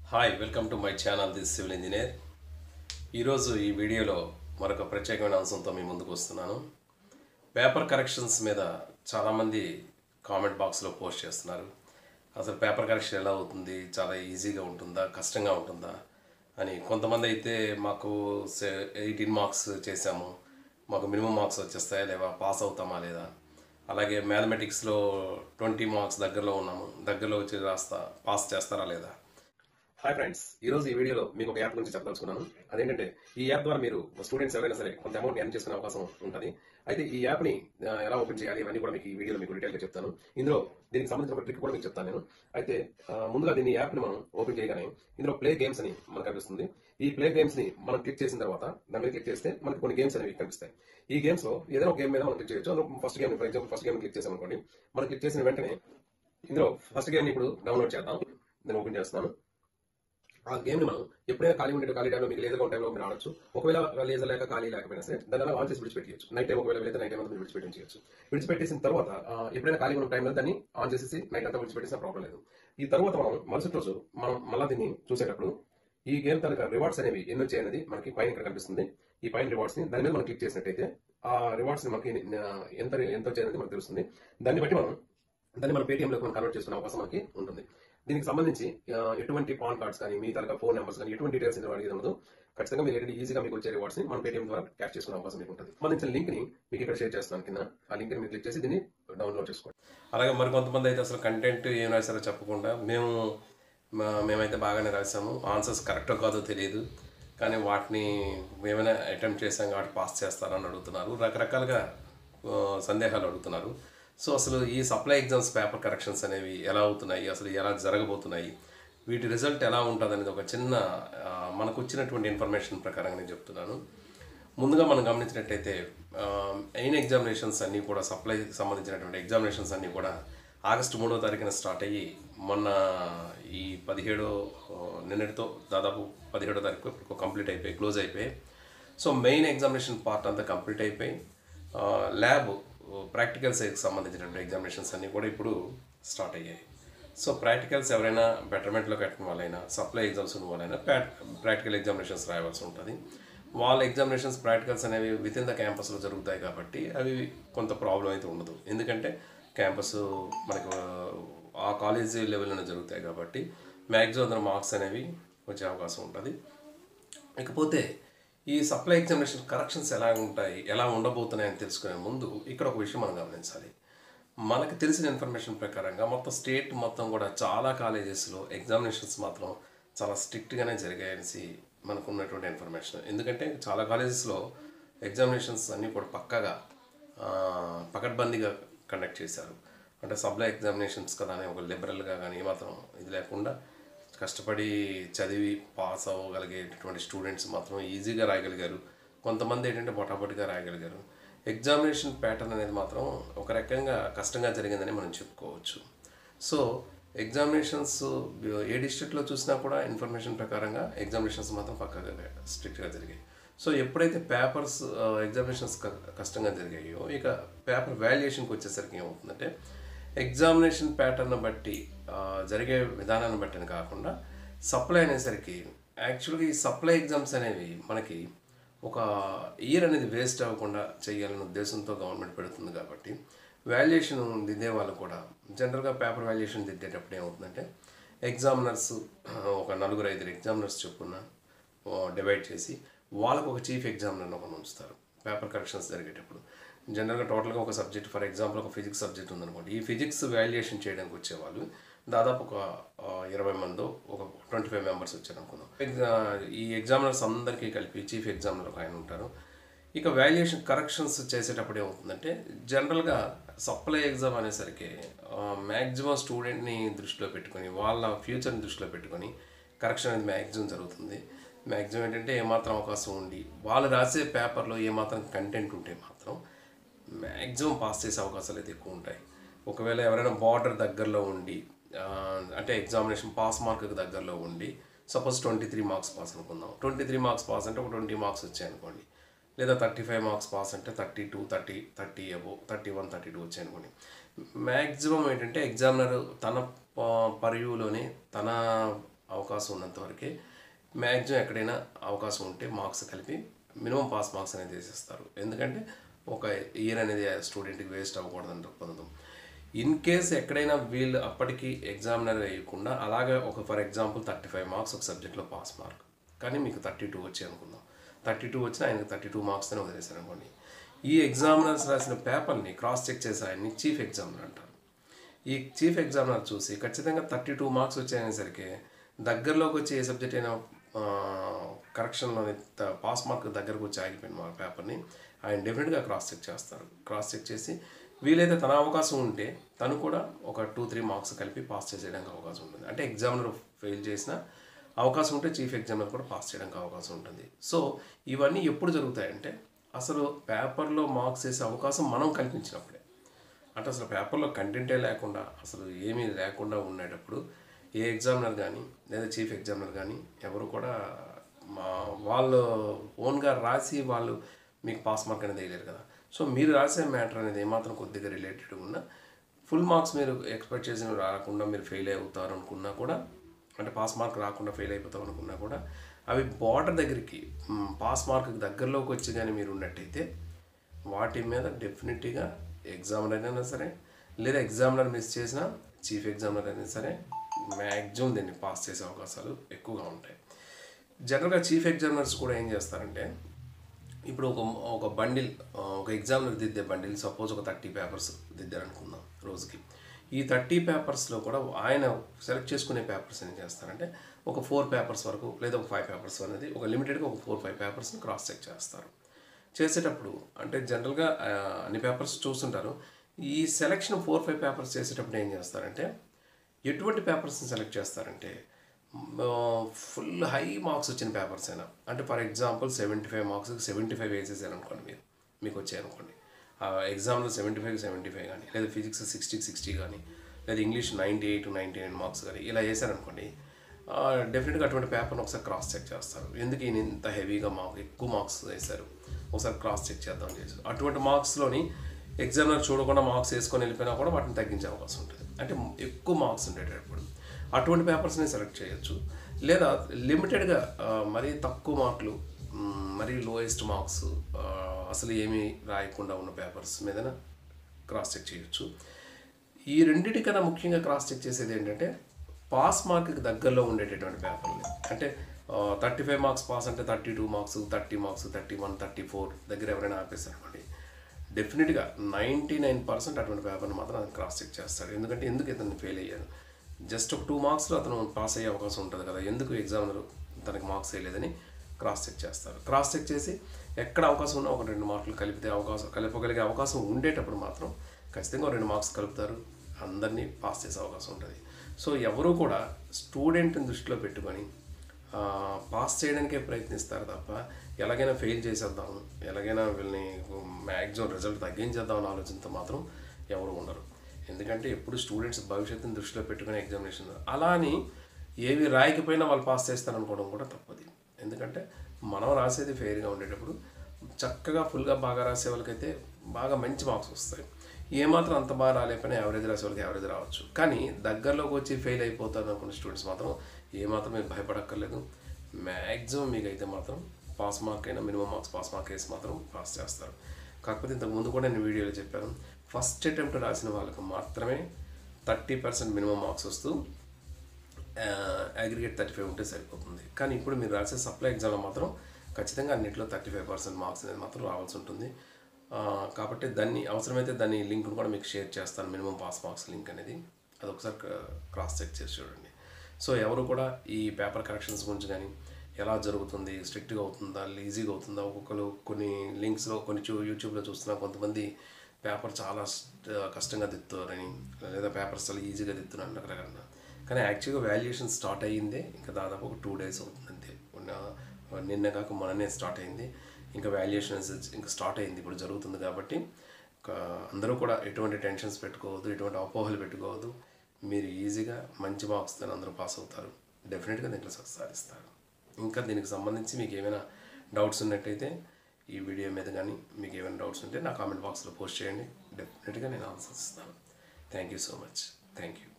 hi welcome to my channel this civil engineer ఈరోజు ఈ వీడియోలో మరొక ప్రత్యేకమైన అంశంతో మీ ముందుకు వస్తున్నాను పేపర్ కరెక్షన్స్ మీద చాలామంది కామెంట్ బాక్స్లో పోస్ట్ చేస్తున్నారు అసలు పేపర్ కరెక్షన్ ఎలా అవుతుంది చాలా ఈజీగా ఉంటుందా కష్టంగా ఉంటుందా అని కొంతమంది అయితే మాకు ఎయిటీన్ మార్క్స్ చేసాము మాకు మినిమం మార్క్స్ వచ్చేస్తాయా లేవా పాస్ అవుతామా లేదా అలాగే మ్యాథమెటిక్స్లో ట్వంటీ మార్క్స్ దగ్గరలో ఉన్నాము దగ్గరలో వచ్చి రాస్తా పాస్ చేస్తారా లేదా హాయ్ ఫ్రెండ్స్ ఈ రోజు ఈ వీడియోలో మీకు ఒక యాప్ గురించి చెప్పదలుచుకున్నాను అదేంటంటే ఈ యాప్ ద్వారా మీరు స్టూడెంట్స్ ఎవరైనా సరే కొంత అమౌంట్ ఎర్న్ చేసుకునే అవకాశం ఉంటుంది అయితే ఈ యాప్ ని ఆ, ఎలా ఓపెన్ చేయాలి ఇవన్నీ కూడా మీకు ఈ వీడియోలో మీకు డీటెయిల్ గా చెప్తాను ఇందులో దీనికి సంబంధించిన ఒక ట్రిక్ కూడా మీకు చెప్తాను నేను అయితే ఆ, ముందుగా దీన్ని యాప్ ని మనం ఓపెన్ చేయగానే ఇందులో ప్లే గేమ్స్ అని మనకు కనిపిస్తుంది ఈ ప్లే గేమ్స్ ని మనం క్లిక్ చేసిన తర్వాత దాని మీద క్లిక్ చేస్తే మనకి కొన్ని గేమ్స్ అనేవి కనిపిస్తాయి ఈ గేమ్స్ లో ఏదైనా ఒక గేమ్ మీద మనం క్లిక్ చేయొచ్చు అందులో first game for example first game click చేసాం అనుకోండి మనం క్లిక్ చేసిన వెంటనే ఇందులో ఫస్ట్ గేమ్ ఇప్పుడు డౌన్లోడ్ చేద్దాం నేను ఓపెన్ చేస్తున్నాను ఆ గేమ్ ని మనం ఎప్పుడైనా ఖాళీ ఉండే ఖాళీ టైంలో మీకు లేజర్ టైంలో మీరు ఆడొచ్చు ఒకవేళ లేజర్ లేక ఖాళీ లేకపోయినా సరే దాన్ని అలా ఆన్ చేసి విడిచిపెట్టచ్చు నైట్ టైం ఒకవేళ వెళ్తే నైట్ టైం అంతా మీరు విడిచిపెట్టచ్చు విడిచిపెట్టేసిన తర్వాత ఆ, ఎప్పుడైనా ఖాళీ ఉన్న టైంలో దాన్ని ఆన్ చేసేసి నైట్ అంతా విడిచిపెట్టేసిన ప్రాబ్లం లేదు ఈ తర్వాత మనం మరుసటి రోజు మనం మళ్ళీ దీన్ని చూసేటప్పుడు ఈ గేమ్ తనక రివార్డ్స్ అనేవి ఎన్ని వచ్చాయి అనేది మనకి పైన ఇక్కడ కనిపిస్తుంది ఈ పైన రివార్డ్స్ ని దాని మీద మనం క్లిక్ చేసినట్టయితే ఆ రివార్డ్స్ ని మనకి ఆ, ఎంత ఎంత వచ్చాయనేది మనకు తెలుస్తుంది దాన్ని బట్టి మనం దాన్ని మన పేటీఎం లో కన్వర్ట్ చేసుకునే అవకాశం మనకి ఉంటుంది దీనికి సంబంధించి ఆ, ఎటువంటి పాన్ కార్డ్స్ కానీ మీ తరగతి ఫోన్ నెంబర్స్ కానీ ఎటువంటి డీటెయిల్స్ అడిగేది ఉండదు ఖచ్చితంగా మీరు ఏంటంటే ఈజీగా మీకు వచ్చే రివార్డ్స్ ని మన పేటీఎం ద్వారా క్యాష్ చేసుకునే అవకాశం మీకు ఉంటుంది సంబంధించిన లింక్ ని మీకు ఇక్కడ షేర్ చేస్తాను కింద ఆ లింక్ ని మీరు క్లిక్ చేసి దీన్ని డౌన్లోడ్ చేసుకోండి అలాగే మరి కొంతమంది అయితే అసలు కంటెంట్ ఏం రాశారో చెప్పకుండా మేము మా- మేమైతే బాగానే రాసాము ఆన్సర్స్ కరెక్టో కాదో తెలియదు కానీ వాటిని మేమైనా అటెంప్ట్ చేసాం కాబట్టి పాస్ చేస్తారని అడుగుతున్నారు రకరకాలుగా ఆ, సందేహాలు అడుగుతున్నారు సో అసలు ఈ సప్లై ఎగ్జామ్స్ పేపర్ కరెక్షన్స్ అనేవి ఎలా అవుతున్నాయి అసలు ఎలా జరగబోతున్నాయి వీటి రిజల్ట్ ఎలా ఉంటుంది అనేది ఒక చిన్న ఆ, మనకు వచ్చినటువంటి ఇన్ఫర్మేషన్ ప్రకారంగా నేను చెప్తున్నాను ముందుగా మనం గమనించినట్టయితే ఎయిన్ ఎగ్జామినేషన్స్ అన్నీ కూడా సప్లైకి సంబంధించినటువంటి ఎగ్జామినేషన్స్ అన్నీ కూడా ఆగస్టు మూడో తారీఖున స్టార్ట్ అయ్యి మొన్న ఈ పదిహేడో ఆ, నిన్నటితో దాదాపు పదిహేడో తారీఖు ఇప్పుడు కంప్లీట్ అయిపోయి క్లోజ్ అయిపోయి సో మెయిన్ ఎగ్జామినేషన్ పార్ట్ అంతా కంప్లీట్ అయిపోయి ఆ, ల్యాబ్ ప్రాక్టికల్స్కి సంబంధించినటువంటి ఎగ్జామినేషన్స్ అన్నీ కూడా ఇప్పుడు స్టార్ట్ అయ్యాయి సో ప్రాక్టికల్స్ ఎవరైనా బెటర్మెంట్లో కట్టిన వాళ్ళైనా సప్లై ఎగ్జామ్స్ ఉన్న వాళ్ళైనా ప్రాక్టికల్ ఎగ్జామినేషన్స్ రాయవలసి ఉంటుంది వాళ్ళ ఎగ్జామినేషన్స్ ప్రాక్టికల్స్ అనేవి విత్ ఇన్ ద క్యాంపస్లో జరుగుతాయి కాబట్టి అవి కొంత ప్రాబ్లం అయితే ఉండదు ఎందుకంటే క్యాంపస్ మనకు ఆ కాలేజీ లెవెల్లోనే జరుగుతాయి కాబట్టి మ్యాక్సిమం అందరూ మార్క్స్ అనేవి వచ్చే అవకాశం ఉంటుంది ఇకపోతే ఈ సప్లై ఎగ్జామినేషన్ కరెక్షన్స్ ఎలా ఉంటాయి ఎలా ఉండబోతున్నాయని తెలుసుకునే ముందు ఇక్కడ ఒక విషయం మనం గమనించాలి మనకు తెలిసిన ఇన్ఫర్మేషన్ ప్రకారంగా మొత్తం స్టేట్ మొత్తం కూడా చాలా కాలేజెస్లో ఎగ్జామినేషన్స్ మాత్రం చాలా స్ట్రిక్ట్గానే జరిగాయనేసి మనకు ఉన్నటువంటి ఇన్ఫర్మేషన్ ఎందుకంటే చాలా కాలేజెస్లో ఎగ్జామినేషన్స్ అన్నీ కూడా పక్కగా ఆ, పకడ్బందీగా కండక్ట్ చేశారు అంటే సప్లై ఎగ్జామినేషన్స్ కదా అని ఒక లిబరల్గా కానీ ఏమాత్రం ఇది లేకుండా కష్టపడి చదివి పాస్ అవ్వగలిగేటటువంటి స్టూడెంట్స్ మాత్రం ఈజీగా రాయగలిగారు కొంతమంది ఏంటంటే పొటాపొటిగా రాయగలిగారు ఎగ్జామినేషన్ ప్యాటర్న్ అనేది మాత్రం ఒక రకంగా కష్టంగా జరిగిందని మనం చెప్పుకోవచ్చు సో ఎగ్జామినేషన్స్ ఏ డిస్ట్రిక్ట్లో చూసినా కూడా ఇన్ఫర్మేషన్ ప్రకారంగా ఎగ్జామినేషన్స్ మాత్రం పక్కగా స్ట్రిక్ట్గా జరిగాయి సో ఎప్పుడైతే పేపర్స్ ఎగ్జామినేషన్స్ కష్టంగా జరిగాయో ఇక పేపర్ వాల్యుయేషన్కి వచ్చేసరికి ఏమవుతుందంటే ఎగ్జామినేషన్ ప్యాటర్న్ బట్టి ఆ, జరిగే విధానాన్ని బట్టి అని కాకుండా సప్లై అనేసరికి యాక్చువల్గా ఈ సప్లై ఎగ్జామ్స్ అనేవి మనకి ఒక ఇయర్ అనేది వేస్ట్ అవ్వకుండా చేయాలనే ఉద్దేశంతో గవర్నమెంట్ పెడుతుంది కాబట్టి వాల్యుయేషన్ దిద్దే వాళ్ళు కూడా జనరల్గా పేపర్ వాల్యుయేషన్ దిద్దేటప్పుడు ఏమవుతుందంటే ఎగ్జామినర్స్ ఒక నలుగురు ఐదుగురు ఎగ్జామినర్స్ చొప్పున డివైడ్ చేసి వాళ్ళకు ఒక చీఫ్ ఎగ్జామినర్ ఒకరు ఉంచుతారు పేపర్ కరెక్షన్స్ జరిగేటప్పుడు జనరల్గా టోటల్గా ఒక సబ్జెక్ట్ ఫర్ ఎగ్జాంపుల్ ఒక ఫిజిక్స్ సబ్జెక్ట్ ఉందనుకోండి ఈ ఫిజిక్స్ వాల్యుయేషన్ చేయడానికి వచ్చేవాళ్ళు దాదాపు ఒక ఆ, ఇరవై మంది ఒక ట్వంటీ ఫైవ్ మెంబర్స్ వచ్చారు అనుకుందాం ఎగ్జా- ఈ ఎగ్జామినర్స్ అందరికీ కలిపి చీఫ్ ఎగ్జామినర్ ఒక ఆయన ఉంటారు ఇక వాల్యుయేషన్ కరెక్షన్స్ చేసేటప్పుడు ఏమవుతుందంటే జనరల్గా సప్లై ఎగ్జామ్ అనేసరికి మ్యాక్సిమం స్టూడెంట్ని దృష్టిలో పెట్టుకొని వాళ్ళ ఫ్యూచర్ని దృష్టిలో పెట్టుకొని కరెక్షన్ అనేది మ్యాక్సిమం జరుగుతుంది మ్యాక్సిమం ఏంటంటే ఏమాత్రం అవకాశం ఉండి వాళ్ళు రాసే పేపర్లో ఏమాత్రం కంటెంట్ ఉంటే మాత్రం మ్యాక్సిమం పాస్ చేసే అవకాశాలు అయితే ఎక్కువ ఉంటాయి ఒకవేళ ఎవరైనా బార్డర్ దగ్గరలో ఉండి ఆ, అంటే ఎగ్జామినేషన్ పాస్ మార్క్కి దగ్గరలో ఉండి suppose twenty three marks pass అనుకుందాం ట్వంటీ త్రీ మార్క్స్ పాస్ అంటే ఒక ట్వంటీ మార్క్స్ వచ్చాయి అనుకోండి లేదా థర్టీ ఫైవ్ మార్క్స్ పాస్ అంటే థర్టీ టూ థర్టీ థర్టీ అబో థర్టీ వన్ థర్టీ టూ వచ్చాయి అనుకోండి మ్యాక్సిమం ఏంటంటే ఎగ్జామినర్ తన పర్యూలోనే తన అవకాశం ఉన్నంత వరకే మ్యాక్సిమం ఎక్కడైనా అవకాశం ఉంటే మార్క్స్ కలిపి మినిమం పాస్ మార్క్స్ అనేది వేసేస్తారు ఎందుకంటే ఒక ఇయర్ అనేది స్టూడెంట్కి వేస్ట్ అవ్వకూడదని దృక్పథం ఇన్ కేస్ ఎక్కడైనా వీళ్ళు అప్పటికి ఎగ్జామినర్ వేయకుండా అలాగే ఒక for example thirty five marks ఒక సబ్జెక్ట్లో పాస్ మార్క్ కానీ మీకు థర్టీ టూ వచ్చాయి అనుకుందాం థర్టీ టూ వచ్చినా ఆయనకి థర్టీ టూ మార్క్స్తోనే వదిలేశారు అనుకోండి ఈ ఎగ్జామినర్స్ రాసిన పేపర్ని క్రాస్ చెక్ చేసి ఆయన్ని చీఫ్ ఎగ్జామినర్ అంటారు ఈ చీఫ్ ఎగ్జామినర్ చూసి ఖచ్చితంగా థర్టీ టూ మార్క్స్ వచ్చాయనేసరికి దగ్గరలోకి వచ్చి ఏ సబ్జెక్ట్ అయినా కరెక్షన్లోని పాస్ మార్క్ దగ్గరకు వచ్చి ఆగిపోయిన మా పేపర్ని ఆయన డెఫినెట్గా క్రాస్ చెక్ చేస్తారు క్రాస్ చెక్ చేసి వీలైతే తన అవకాశం ఉంటే తను కూడా ఒక టూ త్రీ మార్క్స్ కలిపి పాస్ చేసేయడానికి అవకాశం ఉంటుంది అంటే ఎగ్జామినర్ ఫెయిల్ చేసిన అవకాశం ఉంటే చీఫ్ ఎగ్జామినర్ కూడా పాస్ చేయడానికి అవకాశం ఉంటుంది సో ఇవన్నీ ఎప్పుడు జరుగుతాయంటే అసలు పేపర్లో మార్క్స్ వేసే అవకాశం మనం కల్పించినప్పుడే అంటే అసలు పేపర్లో కంటెంటే లేకుండా అసలు ఏమీ లేకుండా ఉండేటప్పుడు ఏ ఎగ్జామినర్ కానీ లేదా చీఫ్ ఎగ్జామినర్ కానీ ఎవరు కూడా మా వాళ్ళు ఓన్గా రాసి వాళ్ళు మీకు పాస్ మార్క్ అనేది వేయలేరు కదా సో మీరు రాసే మ్యాటర్ అనేది ఏమాత్రం కొద్దిగా రిలేటెడ్ ఉన్నా ఫుల్ మార్క్స్ మీరు ఎక్స్పెక్ట్ చేసిన రాకుండా మీరు ఫెయిల్ అవుతారు అనుకున్నా కూడా అంటే పాస్ మార్క్ రాకుండా ఫెయిల్ అయిపోతాం అనుకున్నా కూడా అవి బార్డర్ దగ్గరికి మ్, పాస్ మార్క్కి దగ్గరలోకి వచ్చి కానీ మీరు ఉన్నట్టయితే వాటి మీద డెఫినెట్గా ఎగ్జామినర్ అయినా సరే లేదా ఎగ్జామినర్ మిస్ చేసిన చీఫ్ ఎగ్జామినర్ అయినా సరే మ్యాక్సిమం దీన్ని పాస్ చేసే అవకాశాలు ఎక్కువగా ఉంటాయి జనరల్గా చీఫ్ ఎగ్జామినర్స్ కూడా ఏం చేస్తారంటే ఇప్పుడు ఒక ఒక బండిల్ ఆ, ఒక ఎగ్జామినర్ దిద్దే బండిల్ సపోజ్ ఒక థర్టీ పేపర్స్ దిద్దారనుకుందాం రోజుకి ఈ థర్టీ పేపర్స్లో కూడా ఆయన సెలెక్ట్ చేసుకునే పేపర్స్ ఏం చేస్తారంటే ఒక ఫోర్ పేపర్స్ వరకు లేదా ఒక ఫైవ్ పేపర్స్ అనేది ఒక లిమిటెడ్గా ఒక ఫోర్ ఫైవ్ పేపర్స్ని క్రాస్ చెక్ చేస్తారు చేసేటప్పుడు అంటే జనరల్గా ఆ, అన్ని పేపర్స్ చూస్తుంటారు ఈ సెలెక్షన్ ఫోర్ ఫైవ్ పేపర్స్ చేసేటప్పుడు ఏం చేస్తారంటే ఎటువంటి పేపర్స్ని సెలెక్ట్ చేస్తారంటే ఫుల్ హై మార్క్స్ వచ్చిన పేపర్స్ అయినా అంటే for example seventy five marks seventy five వేసేసారు అనుకోండి మీరు మీకు వచ్చాయనుకోండి ఆ ఎగ్జామ్లో సెవెంటీ ఫైవ్ సెవెంటీ ఫైవ్ కానీ లేదా ఫిజిక్స్ సిక్స్టీ సిక్స్టీ కానీ లేదా English ninety eight ninety nine marks కానీ ఇలా వేసారనుకోండి డెఫినెట్గా అటువంటి పేపర్ని ఒకసారి క్రాస్ చెక్ చేస్తారు ఎందుకు ఈయన ఇంత హెవీగా మార్క్ ఎక్కువ మార్క్స్ వేశారు ఒకసారి క్రాస్ చెక్ చేద్దాం చేసి అటువంటి మార్క్స్లోని ఎగ్జామినర్ చూడకుండా మార్క్స్ వేసుకొని వెళ్ళిపోయినా కూడా వాటిని తగ్గించే అవకాశం ఉంటుంది అంటే ఎక్కువ మార్క్స్ ఉండేటప్పుడు అటువంటి పేపర్స్ని సెలెక్ట్ చేయొచ్చు లేదా లిమిటెడ్గా మరీ తక్కువ మార్కులు మ్, మరీ లోయెస్ట్ మార్క్స్ అసలు ఏమీ రాయకుండా ఉన్న పేపర్స్ మీదన క్రాస్ చెక్ చేయొచ్చు ఈ రెండింటికన్నా ముఖ్యంగా క్రాస్ చెక్ చేసేది ఏంటంటే పాస్ మార్క్కి దగ్గరలో ఉండేటటువంటి పేపర్లు అంటే థర్టీ ఫైవ్ మార్క్స్ పాస్ అంటే thirty two marks thirty marks thirty one thirty four దగ్గర ఎవరైనా ఆపేశారు అనుకోండి డెఫినెట్గా నైంటీ నైన్ పర్సెంట్ అటువంటి పేపర్ని మాత్రం అతను క్రాస్ చెక్ చేస్తాడు ఎందుకంటే ఎందుకు ఇతను ఫెయిల్ అయ్యాడు జస్ట్ ఒక టూ మార్క్స్లో అతను పాస్ అయ్యే అవకాశం ఉంటుంది కదా ఎందుకు ఎగ్జామినర్ తనకి మార్క్స్ వేయలేదని క్రాస్ చెక్ చేస్తారు క్రాస్ చెక్ చేసి ఎక్కడ అవకాశం ఉన్నా ఒక రెండు మార్కులు కలిపితే అవకాశం కలపగలిగే అవకాశం ఉండేటప్పుడు మాత్రం ఖచ్చితంగా ఒక రెండు మార్క్స్ కలుపుతారు అందరినీ పాస్ చేసే అవకాశం ఉంటుంది సో ఎవరు కూడా స్టూడెంట్ని దృష్టిలో పెట్టుకొని ఆ, పాస్ చేయడానికే ప్రయత్నిస్తారు తప్ప ఎలాగైనా ఫెయిల్ చేసేద్దాం ఎలాగైనా వీళ్ళని మ్యాక్సిమం రిజల్ట్ తగ్గించేద్దాం అనే ఆలోచనతో మాత్రం ఎవరు ఉండరు ఎందుకంటే ఎప్పుడు స్టూడెంట్స్ భవిష్యత్తుని దృష్టిలో పెట్టుకునే ఎగ్జామినేషన్ అలా అని ఏవి రాయకపోయినా వాళ్ళు పాస్ చేస్తారనుకోవడం కూడా తప్పది ఎందుకంటే మనం రాసేది ఫెయిర్గా ఉండేటప్పుడు చక్కగా ఫుల్గా బాగా రాసే వాళ్ళకైతే బాగా మంచి మార్క్స్ వస్తాయి ఏమాత్రం అంత బాగా రాలేకపోయినా యావరేజ్ రాసే వాళ్ళకి యావరేజ్ రావచ్చు కానీ దగ్గరలోకి వచ్చి ఫెయిల్ అయిపోతారు అనుకున్న స్టూడెంట్స్ మాత్రం ఏమాత్రం మీరు భయపడక్కర్లేదు మ్యాక్సిమం మీకు అయితే మాత్రం పాస్ మార్క్ అయినా మినిమం మార్క్స్ పాస్ మార్క్ వేసి మాత్రం పాస్ చేస్తారు కాకపోతే ఇంతకు ముందు కూడా నేను వీడియోలో చెప్పాను ఫస్ట్ అటెంప్ట్ రాసిన వాళ్ళకి మాత్రమే థర్టీ పర్సెంట్ మినిమం మార్క్స్ వస్తూ అగ్రిగేట్ థర్టీ ఫైవ్ ఉంటే సరిపోతుంది కానీ ఇప్పుడు మీరు రాసే సప్లై ఎగ్జామ్లో మాత్రం ఖచ్చితంగా అన్నింటిలో థర్టీ ఫైవ్ పర్సెంట్ మార్క్స్ అనేది మాత్రం రావాల్సి ఉంటుంది ఆ, కాబట్టి దాన్ని అవసరమైతే దాని లింక్ను కూడా మీకు షేర్ చేస్తాను మినిమం పాస్ మార్క్స్ లింక్ అనేది అది ఒకసారి క్రాస్ చెక్ చేసి చూడండి సో ఎవరు కూడా ఈ పేపర్ కరెక్షన్స్ గురించి కానీ ఎలా జరుగుతుంది స్ట్రిక్ట్గా అవుతుందా ఈజీగా అవుతుందా ఒక్కొక్కరు కొన్ని లింక్స్లో కొన్ని చూ యూట్యూబ్లో చూస్తున్నా కొంతమంది పేపర్ చాలా స్ట్- కష్టంగా దిత్తారని లేదా పేపర్స్ చాలా ఈజీగా దిత్తున్నారు రకరకాల కానీ యాక్చువల్గా వాల్యుయేషన్ స్టార్ట్ అయ్యిందే ఇంకా దాదాపు ఒక టూ డేస్ అవుతుంది అంతే ఉన్న- నిన్న కాక మొన్ననే స్టార్ట్ అయింది ఇంకా వాల్యుయేషన్ ఇంకా స్టార్ట్ అయింది ఇప్పుడు జరుగుతుంది కాబట్టి ఒక అందరూ కూడా ఎటువంటి టెన్షన్స్ పెట్టుకోవద్దు ఎటువంటి అపోహలు పెట్టుకోవద్దు మీరు ఈజీగా మంచి మార్క్స్తో అందరూ పాస్ అవుతారు డెఫినెట్గా దీంట్లో సక్సెస్ సాధిస్తారు ఇంకా దీనికి సంబంధించి మీకు ఏమైనా డౌట్స్ ఉన్నట్టయితే ఈ వీడియో మీద కానీ మీకు ఏమైనా డౌట్స్ ఉంటే నా కామెంట్ బాక్స్లో పోస్ట్ చేయండి డెఫినెట్గా నేను ఆన్సర్స్ ఇస్తాను thank you so much thank you